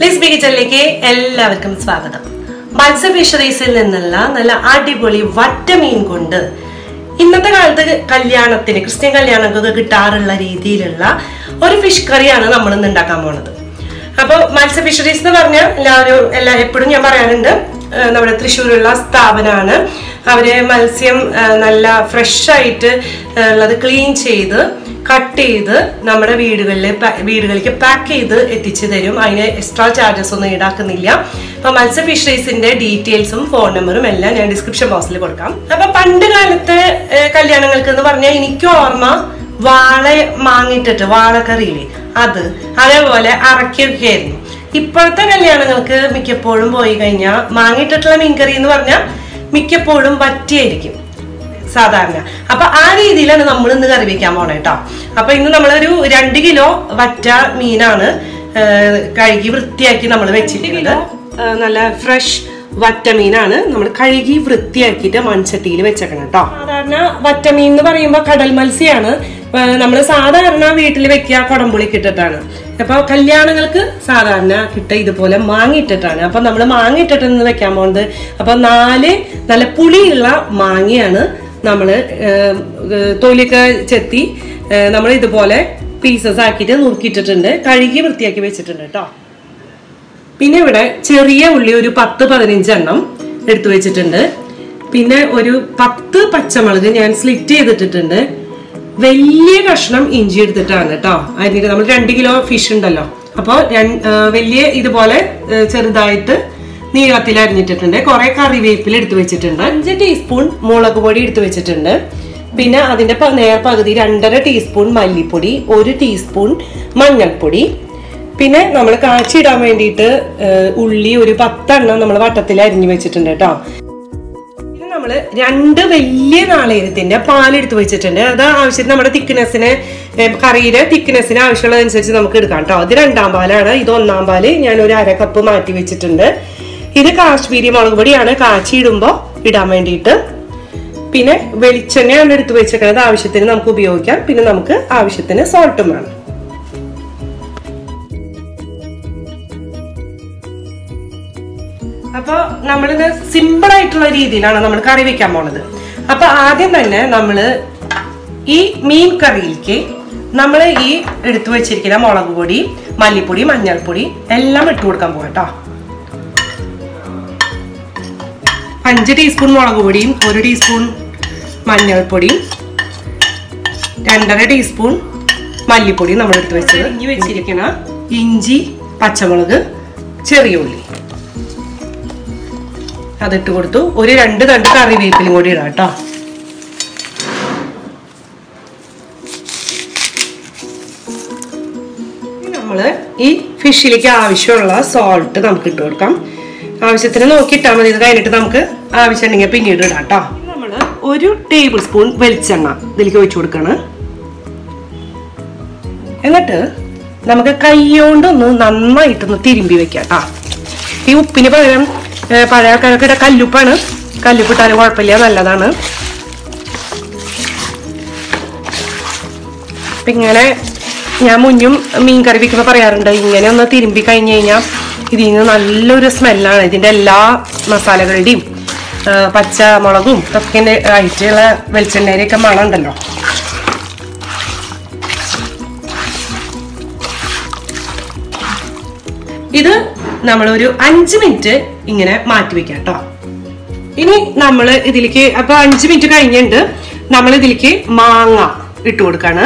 ലിസ്ബി കിച്ചണിലേക്ക് എല്ലാവർക്കും സ്വാഗതം മത്സ്യ ഫിഷറീസിൽ നിന്നുള്ള നല്ല അടിപൊളി വറ്റമീൻ കൊണ്ട് ഇന്നത്തെ കാലത്ത് കല്യാണത്തിന് ക്രിസ്ത്യൻ കല്യാണങ്ങൾക്ക് കിട്ടാറുള്ള രീതിയിലുള്ള ഒരു ഫിഷ് കറിയാണ് നമ്മൾ ഇന്ന് ഉണ്ടാക്കാൻ പോണത് അപ്പോൾ മത്സ്യ ഫിഷറീസ് എന്ന് പറഞ്ഞാൽ എല്ലാവരും എല്ലാ എപ്പോഴും ഞാൻ പറയാറുണ്ട് ഏഹ് നമ്മുടെ തൃശ്ശൂരുള്ള സ്ഥാപനമാണ് അവര് മത്സ്യം ഏഹ് നല്ല ഫ്രഷ് ആയിട്ട് ഏഹ് ഉള്ളത് ക്ലീൻ ചെയ്ത് കട്ട് ചെയ്ത് നമ്മുടെ വീടുകളിൽ വീടുകളിലേക്ക് പാക്ക് ചെയ്ത് എത്തിച്ചു തരും അതിന് എക്സ്ട്രാ ചാർജസ് ഒന്നും ഈടാക്കുന്നില്ല അപ്പൊ മത്സ്യ ഫിഷറീസിന്റെ ഡീറ്റെയിൽസും ഫോൺ നമ്പറും എല്ലാം ഞാൻ ഡിസ്ക്രിപ്ഷൻ ബോക്സിൽ കൊടുക്കാം അപ്പൊ പണ്ട് കാലത്തെ ഏഹ് കല്യാണങ്ങൾക്ക് എന്ന് പറഞ്ഞാൽ എനിക്ക് ഓർമ്മ വാള മാങ്ങിട്ടിട്ട് വാളക്കറിയില്ലേ അത് അതേപോലെ അറക്കിയൊക്കെ ആയിരുന്നു ഇപ്പോഴത്തെ കല്യാണങ്ങൾക്ക് മിക്കപ്പോഴും പോയി കഴിഞ്ഞാൽ മാങ്ങിട്ടിട്ടുള്ള മീൻകറി എന്ന് പറഞ്ഞാൽ മിക്കപ്പോഴും വറ്റിയായിരിക്കും സാധാരണ അപ്പൊ ആ രീതിയിലാണ് നമ്മൾ ഇന്ന് കറി വെക്കാൻ പോണേ കേട്ടോ അപ്പൊ ഇന്ന് നമ്മളൊരു രണ്ട് കിലോ വറ്റ മീനാണ് ആ, കഴുകി വൃത്തിയാക്കി നമ്മൾ വെച്ചിരിക്കുന്നത് ആ, നല്ല ഫ്രഷ് വറ്റമീനാണ് നമ്മൾ കഴുകി വൃത്തിയാക്കിയിട്ട് മൺചട്ടിയിൽ വെച്ചേക്കണം കേട്ടോ സാധാരണ വറ്റമീൻ എന്ന് പറയുമ്പോൾ കടൽ മത്സ്യമാണ് നമ്മൾ സാധാരണ വീട്ടിൽ വെക്കുക കുടംപുളി കിട്ടിട്ടാണ് അപ്പൊ കല്യാണങ്ങൾക്ക് സാധാരണ കിട്ട ഇതുപോലെ മാങ്ങിയിട്ടിട്ടാണ് അപ്പൊ നമ്മൾ മാങ്ങിയിട്ടിട്ടാണ് വെക്കാൻ പോകുന്നത് അപ്പൊ നാല് നല്ല പുളിയുള്ള മാങ്ങയാണ് നമ്മൾ തൊലിയൊക്കെ ചെത്തി നമ്മൾ ഇതുപോലെ പീസസ് ആക്കിയിട്ട് നുറുക്കിയിട്ടിട്ടുണ്ട് കഴുകി വൃത്തിയാക്കി വെച്ചിട്ടുണ്ട് കേട്ടോ പിന്നെ ഇവിടെ ചെറിയ ഉള്ളി ഒരു പത്ത് പതിനഞ്ചെണ്ണം എടുത്തു വെച്ചിട്ടുണ്ട് പിന്നെ ഒരു പത്ത് പച്ചമുളക് ഞാൻ സ്ലിറ്റ് ചെയ്തിട്ടിട്ടുണ്ട് വലിയ കഷ്ണം ഇഞ്ചി എടുത്തിട്ടാണ് കേട്ടോ അതിന് നമ്മൾ രണ്ട് കിലോ ഫിഷ് ഉണ്ടല്ലോ അപ്പോൾ വലിയ ഇതുപോലെ ആ, ചെറുതായിട്ട് നീളത്തിൽ അരിഞ്ഞിട്ടിട്ടുണ്ട് കുറെ കറിവേപ്പില എടുത്തു വെച്ചിട്ടുണ്ട് അഞ്ച് ടീസ്പൂൺ മുളക് പൊടി എടുത്തു വെച്ചിട്ടുണ്ട് പിന്നെ അതിന്റെ പ- നേർ പകുതി രണ്ടര ടീസ്പൂൺ മല്ലിപ്പൊടി ഒരു ടീസ്പൂൺ മഞ്ഞൾപ്പൊടി പിന്നെ നമ്മൾ കാച്ചിടാൻ വേണ്ടിയിട്ട് ഏഹ്, ഉള്ളി ഒരു പത്തെണ്ണം നമ്മൾ വട്ടത്തിൽ അരിഞ്ഞു വെച്ചിട്ടുണ്ട് കേട്ടോ പിന്നെ നമ്മള് രണ്ട് വലിയ നാളേരത്തിന്റെ പാലെടുത്ത് വെച്ചിട്ടുണ്ട് അത് ആവശ്യത്തിന് നമ്മുടെ തിക്നെസ്സിന് കറിയുടെ തിക്നെസ്സിന് ആവശ്യമുള്ളതനുസരിച്ച് നമുക്ക് എടുക്കാം കേട്ടോ ഇത് രണ്ടാം പാലാണ് ഇത് ഒന്നാം പാല് ഞാൻ ഒരു അര കപ്പ് മാറ്റി വെച്ചിട്ടുണ്ട് ഇത് കാശ്മീരി മുളക് പൊടിയാണ് കാച്ചിടുമ്പോൾ ഇടാൻ വേണ്ടിയിട്ട് പിന്നെ വെളിച്ചെണ്ണയാണ് എടുത്ത് വെച്ചേക്കുന്നത് ആവശ്യത്തിന് നമുക്ക് ഉപയോഗിക്കാം പിന്നെ നമുക്ക് ആവശ്യത്തിന് സോൾട്ടും വേണം അപ്പൊ നമ്മളിത് സിമ്പിൾ ആയിട്ടുള്ള രീതിയിലാണ് നമ്മൾ കറി വെക്കാൻ പോണത് അപ്പൊ ആദ്യം തന്നെ നമ്മള് ഈ മീൻ കറിയിലേക്ക് നമ്മൾ ഈ എടുത്തു വെച്ചിരിക്കുന്ന മുളക് പൊടി മല്ലിപ്പൊടി മഞ്ഞൾപ്പൊടി എല്ലാം ഇട്ട് കൊടുക്കാൻ പോകട്ടോ അഞ്ച് ടീസ്പൂൺ മുളക് പൊടിയും ഒരു ടീസ്പൂൺ മഞ്ഞൾപ്പൊടിയും രണ്ടര ടീസ്പൂൺ മല്ലിപ്പൊടിയും നമ്മൾ എടുത്ത് വെച്ചത് ഇഞ്ചി വെച്ചിരിക്കുന്ന ഇഞ്ചി പച്ചമുളക് ചെറിയ ഉള്ളി അതിട്ട് കൊടുത്തു ഒരു രണ്ട് തണ്ട് കറിവേപ്പിലും കൂടി ഇടാം കേട്ടോ നമ്മൾ ഈ ഫിഷിലേക്ക് ആവശ്യമുള്ള സോൾട്ട് നമുക്ക് ഇട്ട് കൊടുക്കാം ആവശ്യത്തിന് നോക്കിയിട്ടാൽ മതി ഇത് കഴിഞ്ഞിട്ട് നമുക്ക് ആവശ്യമുണ്ടെങ്കിൽ പിന്നീട് ഇടാം കേട്ടോ നമ്മൾ ഒരു ടേബിൾ സ്പൂൺ വെളിച്ചെണ്ണ ഇതിലേക്ക് ഒഴിച്ചു കൊടുക്കണം എന്നിട്ട് നമുക്ക് കൈകൊണ്ടൊന്ന് നന്നായിട്ടൊന്ന് തിരുമ്പി വെക്കാം കേട്ടോ ഈ ഉപ്പിന് പകരം ഏ, പഴയ ആൾക്കാരൊക്കെ കല്ലുപ്പാണ് കല്ലുപ്പിട്ടാലും കുഴപ്പമില്ല നല്ലതാണ് അപ്പൊ ഇങ്ങനെ ഞാൻ മുന്നും മീൻ കറി വെക്കുമ്പോൾ പറയാറുണ്ട് ഇങ്ങനെ ഒന്ന് തിരുമ്പി കഴിഞ്ഞ് കഴിഞ്ഞാൽ ഇതിൽ നിന്ന് നല്ലൊരു സ്മെല്ലാണ് ഇതിന്റെ എല്ലാ മസാലകളുടെയും ആ, പച്ചമുളകും ഒക്കെ ആയിട്ടുള്ള വെളിച്ചെണ്ണയുടെയൊക്കെ മണം ഉണ്ടല്ലോ ഇത് നമ്മൾ ഒരു അഞ്ച് മിനിറ്റ് ഇങ്ങനെ മാറ്റി വെക്കാം കേട്ടോ ഇനി നമ്മൾ ഇതിലേക്ക് അപ്പൊ അഞ്ച് മിനിറ്റ് കഴിഞ്ഞിട്ടുണ്ട് നമ്മൾ ഇതിലേക്ക് മാങ്ങ ഇട്ട് കൊടുക്കാണ്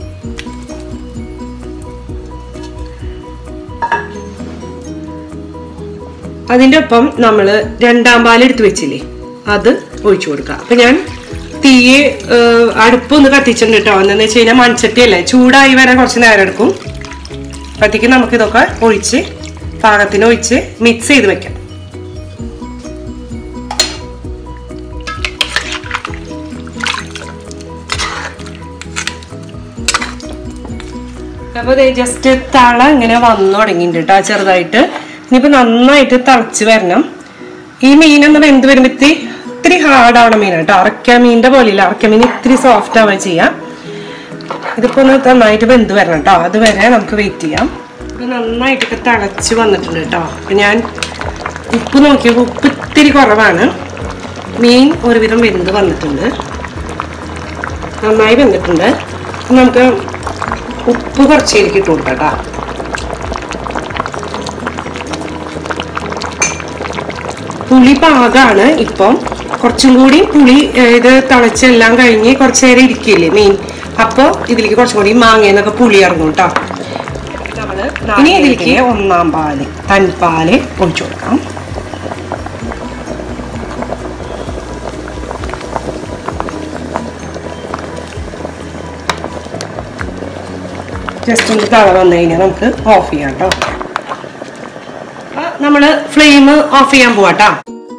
അതിന്റെ ഒപ്പം നമ്മൾ രണ്ടാം പാൽ എടുത്ത് വെച്ചില്ലേ അത് ഒഴിച്ചു കൊടുക്കുക അപ്പൊ ഞാൻ തീയെ ഏഹ്, അടുപ്പ് ഒന്ന് കത്തിച്ചിട്ടുണ്ട് കേട്ടോ എന്താന്ന് വെച്ച് കഴിഞ്ഞാൽ മൺചട്ടിയല്ലേ ചൂടായി വരാൻ കുറച്ച് നേരം എടുക്കും അപ്പോഴത്തേക്ക് നമുക്ക് ഇതൊക്കെ ഒഴിച്ച് പാകത്തിന് ഒഴിച്ച് മിക്സ് ചെയ്ത് വെക്കാം അപ്പൊ ജസ്റ്റ് തള ഇങ്ങനെ വന്നു തുടങ്ങിയിട്ടുണ്ട് കേട്ടോ ചെറുതായിട്ട് ഇനിയിപ്പോ നന്നായിട്ട് തിളച്ച് വരണം ഈ മീനൊന്ന് വെന്ത് വരുമ്പോ ഇത്തിരി ഇത്തിരി ഹാർഡാവണ മീനാണ് കേട്ടോ അറക്ക മീനിന്റെ പോലെയില്ല അറക്ക മീൻ ഇത്തിരി സോഫ്റ്റ് ആവുക ചെയ്യാം ഇതിപ്പോ ഒന്ന് നന്നായിട്ട് വെന്ത് വരണം കേട്ടോ അതുവരെ നമുക്ക് വെയിറ്റ് ചെയ്യാം ഇത് നന്നായിട്ടൊക്കെ തിളച്ച് വന്നിട്ടുണ്ട് കേട്ടോ അപ്പം ഞാൻ ഉപ്പ് നോക്കിയപ്പോൾ ഉപ്പ് ഇത്തിരി കുറവാണ് മീൻ ഒരുവിധം വെന്ത് വന്നിട്ടുണ്ട് നന്നായി വെന്തിട്ടുണ്ട് അപ്പം നമുക്ക് ഉപ്പ് കുറച്ചേക്ക് ഇട്ട് കൊടുക്കാം കേട്ടോ പുളി പാകാണ് ഇപ്പം കുറച്ചും കൂടി പുളി ഏഹ്, ഇത് തിളച്ചെല്ലാം കഴിഞ്ഞ് കുറച്ച് നേരം ഇരിക്കില്ലേ മീൻ അപ്പോൾ ഇതിലേക്ക് കുറച്ചും കൂടി മാങ്ങയെന്നൊക്കെ പുളി ഇറങ്ങും കേട്ടോ ഇനി ഇതിലേക്ക് ഒന്നാം പാല് തൻപാല് ഒഴിച്ചു കൊടുക്കാം ജസ്റ്റ് ഒന്ന് തള വന്നു കഴിഞ്ഞാൽ നമുക്ക് ഓഫ് ചെയ്യാം കേട്ടോ നമ്മൾ ഫ്ലെയിം ഓഫ് ചെയ്യാൻ പോവാട്ടോ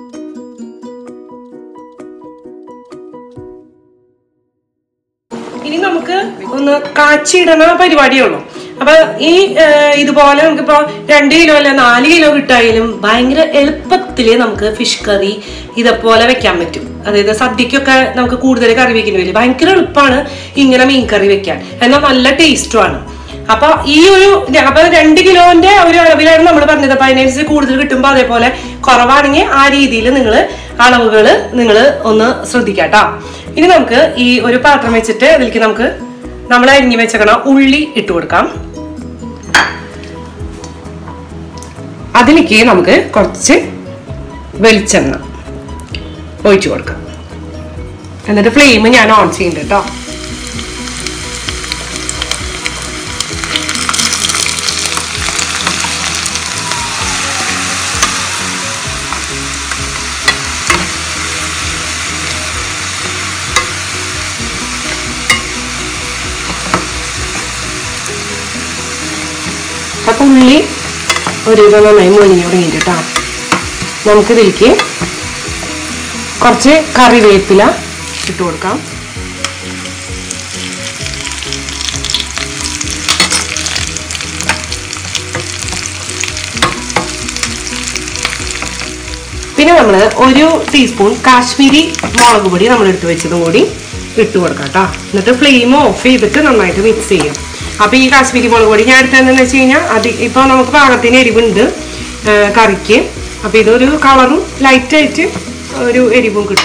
ഇനി നമുക്ക് ഒന്ന് കാച്ചിടണ പരിപാടിയേ ഉള്ളൂ അപ്പൊ ഈ ഏഹ്, ഇതുപോലെ നമുക്കിപ്പോ രണ്ട് കിലോ അല്ല നാല് കിലോ കിട്ടായാലും ഭയങ്കര എളുപ്പത്തില് നമുക്ക് ഫിഷ് കറി ഇതേപോലെ വെക്കാൻ പറ്റും അതായത് സദ്യക്കൊക്കെ നമുക്ക് കൂടുതൽ കറി വെക്കേണ്ടി വരും ഭയങ്കര എളുപ്പമാണ് ഇങ്ങനെ മീൻ കറി വെക്കാൻ എന്നാൽ നല്ല ടേസ്റ്റുമാണ് അപ്പൊ ഈ ഒരു ര- അപ്പൊ രണ്ട് കിലോന്റെ ഒരു അളവിലാണ് നമ്മൾ പറഞ്ഞത് അപ്പൊ അതിനനുസരിച്ച് കൂടുതൽ കിട്ടുമ്പോൾ അതേപോലെ കുറവാണെങ്കിൽ ആ രീതിയിൽ നിങ്ങൾ അളവുകൾ നിങ്ങൾ ഒന്ന് ശ്രദ്ധിക്കാട്ടോ ഇനി നമുക്ക് ഈ ഒരു പാത്രം വെച്ചിട്ട് അതിലേക്ക് നമുക്ക് നമ്മൾ അരിഞ്ഞു വെച്ചേക്കണ ഉള്ളി ഇട്ട് കൊടുക്കാം അതിലേക്ക് നമുക്ക് കുറച്ച് വെളിച്ചെണ്ണ ഒഴിച്ചു കൊടുക്കാം എന്നിട്ട് ഫ്ലെയിം ഞാൻ ഓൺ ചെയ്യുന്നുണ്ട് കേട്ടോ അപ്പൊ ഉള്ളി ഒരു ഇത് നന്നായി മൊഴിഞ്ഞു തുടങ്ങിയിട്ട് കേട്ടോ നമുക്കിതിലേക്ക് കുറച്ച് കറിവേപ്പില ഇട്ട് കൊടുക്കാം പിന്നെ നമ്മൾ ഒരു ടീസ്പൂൺ കാശ്മീരി മുളക് പൊടി നമ്മൾ എടുത്ത് വെച്ചതും കൂടി ഇട്ട് കൊടുക്കാം കേട്ടോ എന്നിട്ട് ഫ്ലെയിം ഓഫ് ചെയ്തിട്ട് നന്നായിട്ട് മിക്സ് ചെയ്യും അപ്പൊ ഈ കാശ്മീരി മുളക് പൊടി ഞാൻ എടുത്തതെന്ന് വെച്ച് കഴിഞ്ഞാൽ അത് ഇപ്പൊ നമുക്ക് പാകത്തിന് എരിവുണ്ട് ആ, കറിക്ക് അപ്പൊ ഇതൊരു കളറും ലൈറ്റ് ആയിട്ട് ഒരു എരിവും കിട്ടും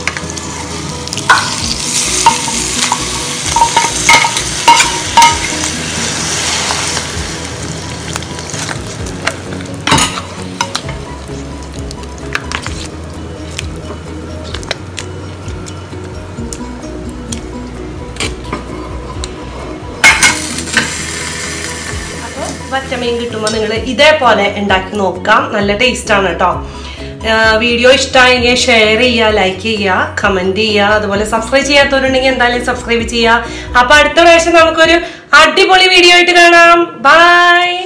വറ്റമീൻ കിട്ടുമ്പോൾ നിങ്ങൾ ഇതേപോലെ ഉണ്ടാക്കി നോക്കാം നല്ല ടേസ്റ്റ് ആണ് കേട്ടോ വീഡിയോ ഇഷ്ടമായെങ്കിൽ ഷെയർ ചെയ്യുക ലൈക്ക് ചെയ്യുക കമന്റ് ചെയ്യുക അതുപോലെ സബ്സ്ക്രൈബ് ചെയ്യാത്തവരുണ്ടെങ്കിൽ എന്തായാലും സബ്സ്ക്രൈബ് ചെയ്യുക അപ്പൊ അടുത്ത പ്രാവശ്യം നമുക്കൊരു അടിപൊളി വീഡിയോ ആയിട്ട് കാണാം ബൈ